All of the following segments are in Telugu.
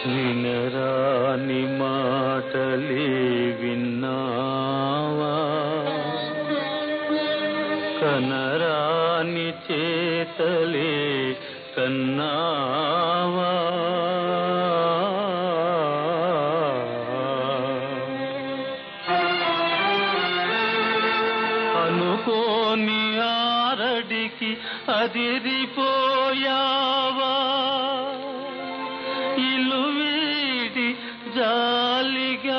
వినరాని మాటలే విన్నావా కనరాని చేతలే కన్నావా అనుకోని ఆరడికి అదిరిపోయావా ఇల్లు వీడి జాలిగా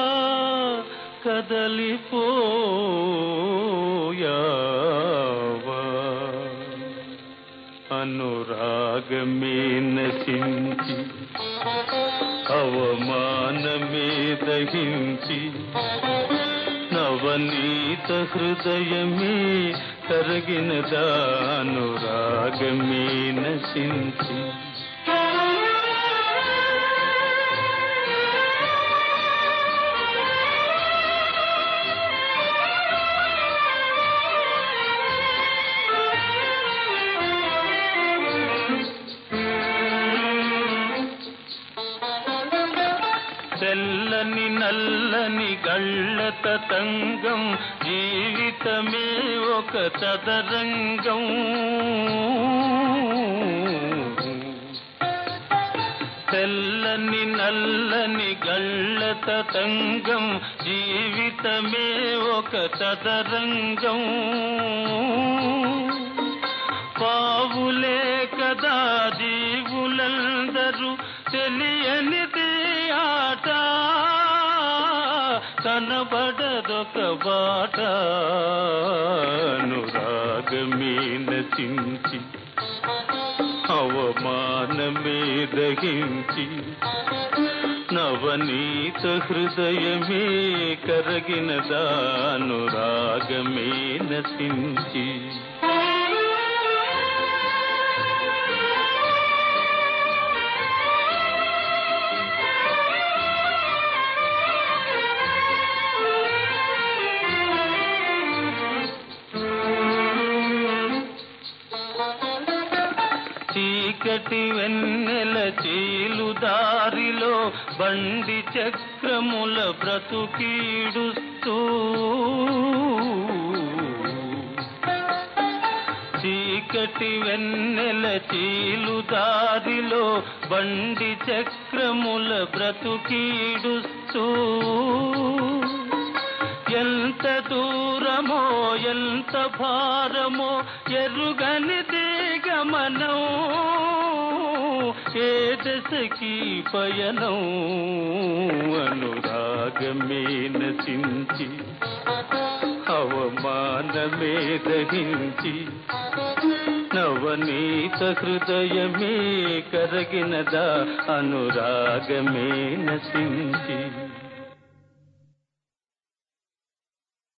కదలిపోయావా అనురాగమే నశించి అవమానమే దహించి నవనీత హృదయమే కరగిన దానురాగమే నశించి తెల్లని నల్లని గళ్ళత తంగం జీవితమే ఒక చదరంగం తెల్లని నల్లని గళ్ళత తంగం జీవితమే ఒక చదరంగం పావులే కదా జీవులందరూ తెలియనిది ఆట కనబడదొక బాట అనురాగమే నచించి అవమానమే దహించి నవనీత హృదయమే కరగిన దానురాగమే నశించి చీకటి వెన్నెల చీలు దారిలో బండి చక్రముల బ్రతుకీడుస్తూ చీకటి వెన్నెల చీలు దారిలో బండి చక్రముల బ్రతుకీడుస్తూ ఎంత దూరమో ఎంత భారమో ఎరుగని గమనం ఏ దశకి పయనం అనురాగమే నచించి అవమానమే దహించి నవనీత హృదయమే కరగినదా అనురాగమే నశించి